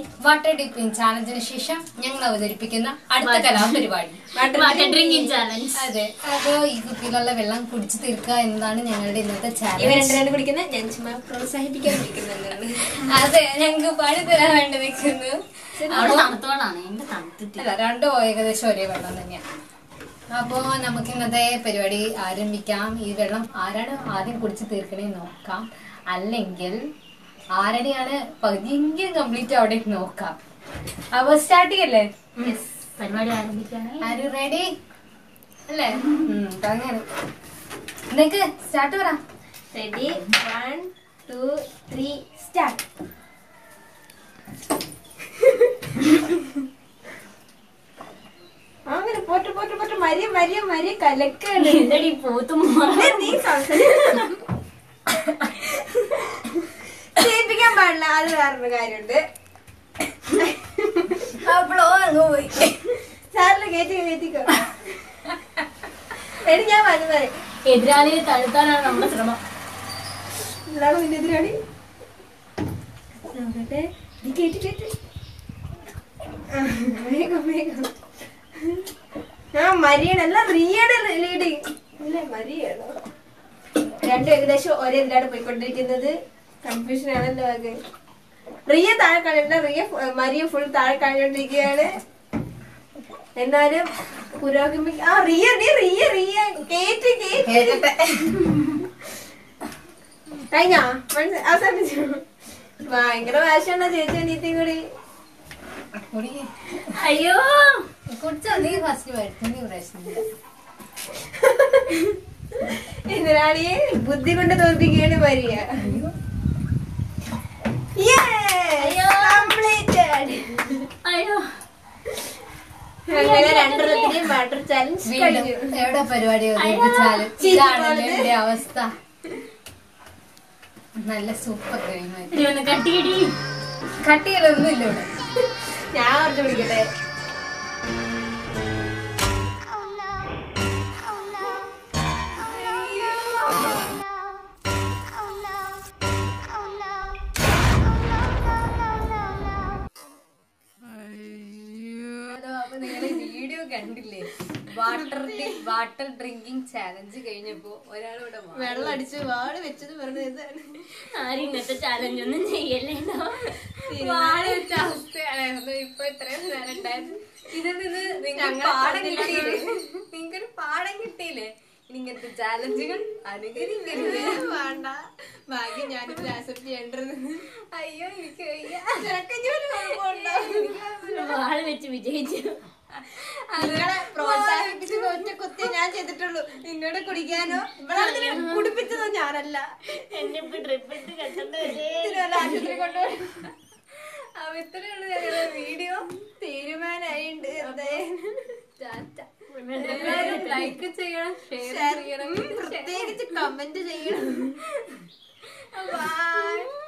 Water dipping ചാലഞ്ചിന് ശേഷം ഞങ്ങൾ അവതരിപ്പിക്കുന്ന അടുത്ത കലാപരിപാടി വാട്ടർ ഡ്രിങ്കിങ് ചാലഞ്ച് അതെ അപ്പോ ഈ കുപ്പിയിലുള്ള വെള്ളം കുടിച്ചു തീർക്കുക എന്നതാണ് ഞങ്ങളുടെ ഇന്നത്തെ ഇവ ചാലഞ്ച് രണ്ടുപേരും കുടിക്കുന്ന ഞാൻ ചുമ്മാ പ്രോത്സാഹിപ്പിക്കാൻ വിളിക്കുന്നതാണ് അതെ ഞങ്ങൾക്ക് പണി തരാൻ വേണ്ടി നിൽക്കുന്നു അവിടെ തണുത്തോളാണ് എന്റെ തണുത്തിട്ട് അല്ല രണ്ടും ഏകദേശം ഒരേ വെള്ളം തന്നെയാണ് അപ്പോ നമുക്ക് ഇന്നത്തെ പരിപാടി ആരംഭിക്കാം ഈ വെള്ളം ആരാണ് ആദ്യം കുടിച്ച് തീർക്കണേ നോക്കാം അല്ലെങ്കിൽ ആരുടെയാണ് പകുതിയെങ്കിലും കംപ്ലീറ്റ് അവിടെ നോക്കാം അപ്പൊ സ്റ്റാർട്ട് ചെയ്യല്ലേ പരിപാടി ആരംഭിക്കാണ് ആര് റെഡി അല്ലേ ഉം, അങ്ങനെ നിനക്ക് സ്റ്റാർട്ട് പറ ready one two three start അങ്ങനെ പോട്ട് പോട്ട് പോട്ട് മരിയ മരിയ മരിയ കലക്കാണ് എന്തടി പോത്തും ഏ, നീ സംസാരിക്കാൻ ചെയ്യിപ്പിക്കാൻ പാടില്ല അത് വേറൊരു കാര്യമുണ്ട് അപ്പോഴോ അങ്ങ് പോയി സാറിന് കയറ്റി കയറ്റിക്കോ എടി ഞാൻ വരുന്നത് എതിരാളിയെ തഴുത്താനാണ് നമ്മുടെ ശ്രമം ഇതാണ് നിന്റെ എതിരാളി നോക്കട്ടെ നീ കേട്ടി കേട്ടി ആ, വേഗം വേഗം ആ മരിയാണ് അല്ല റിയയുടെ ലീഡിങ് അല്ലേ മരിയാണോ രണ്ടും ഏകദേശം ഒരേ ഇതിലാണ് പോയിക്കൊണ്ടിരിക്കുന്നത് കൺഫ്യൂഷൻ ആണല്ലോ ആകെ റിയ താഴെ കളയണ്ട റിയ ഫു- മരിയ ഫുൾ താഴെ കളഞ്ഞോണ്ടിരിക്കുകയാണ് എന്നാലും പുരോഗമി ആ റിയ നീ റിയ റിയ കേറ്റി കേറ്റി കേട്ടിട്ടെ കഴിഞ്ഞാ മനസ്സി- അവസാനിച്ചു ഭയങ്കര വാശിയാണ് ചേച്ചി അനിയത്തിയും കൂടി കുടി അയ്യോ കുടിച്ചോ നീ ഫസ്റ്റ് വരുത്തുന്ന പ്രശ്നമില്ല എതിരാളിയെ ബുദ്ധി കൊണ്ട് തോൽപ്പിക്കുകയാണ് വരിക അയ്യോ. അയ്യോ അങ്ങനെ രണ്ടെണ്ണത്തിന്റെയും വാട്ടർ ചാലഞ്ച് കഴിഞ്ഞു വീണ്ടും എവിടെ പരിപാടി അവതരിപ്പിച്ചാലും ഇതാണ് എന്റെ അവസ്ഥ നല്ല സൂപ്പർ കഴിയുമായി ഇനി ഒന്ന് കട്ടിയടി കട്ടികളൊന്നും ഇല്ല ഇവിടെ ഞാൻ കുറച്ച് പിടിക്കട്ടെ Oh no. Oh no. Oh no. Oh no. Oh no. Oh no, no, no, no. Hello അപ്പൊ നിങ്ങൾ വീഡിയോ കണ്ടില്ലേ വാട്ടർ വാട്ടർ ഡ്രിങ്കിങ് ചാലഞ്ച് കഴിഞ്ഞപ്പോ ഒരാളിവിടെ വാ- വെള്ളം അടിച്ച് വാട് വെച്ചത് പറഞ്ഞത് ഇതാണ് ആരും ഇന്നത്തെ ചാലഞ്ച് ഒന്നും ചെയ്യല്ലേ വാഴ വെച്ച അവസ്ഥയാണ് ഇപ്പൊ ഇത്രയും നേരം ഉണ്ടായത് ഇതിൽ നിന്ന് നിങ്ങൾക്ക് പാഠം കിട്ടിയില്ലേ നിങ്ങൾക്കൊരു പാഠം കിട്ടിയില്ലേ ഇനി ഇങ്ങനത്തെ ചാലഞ്ചുകൾ അനുകരിക്കരുത് വേണ്ട ഭാഗ്യം ഞാനിത് ആക്സെപ്റ്റ് ചെയ്യേണ്ടത് അയ്യോ എനിക്ക് വയ്യ വാള് വെച്ച് വിജയിച്ചു നിങ്ങളെ പ്രോത്സാഹിപ്പിച്ച് ഒറ്റ കുത്തി ഞാൻ ചെയ്തിട്ടുള്ളൂ നിന്നോട് കുടിക്കാനോ ഇവിടെ കുടിപ്പിച്ചതോ ഞാനല്ല എന്നെ ഇപ്പൊ ട്രിപ്പ് ഇട്ട് കെട്ടേണ്ട വരെ ഇതിനൊരു ആശുപത്രി കൊണ്ടുപോയി അപ്പൊ ഇത്രയുള്ള ഞങ്ങളുടെ വീഡിയോ തീരുമാനമായിണ്ട് എന്തായാലും എല്ലാവരും ലൈക്ക് ചെയ്യണം ഷെയർ ചെയ്യണം പ്രത്യേകിച്ച് കമന്റ് ചെയ്യണം ബൈ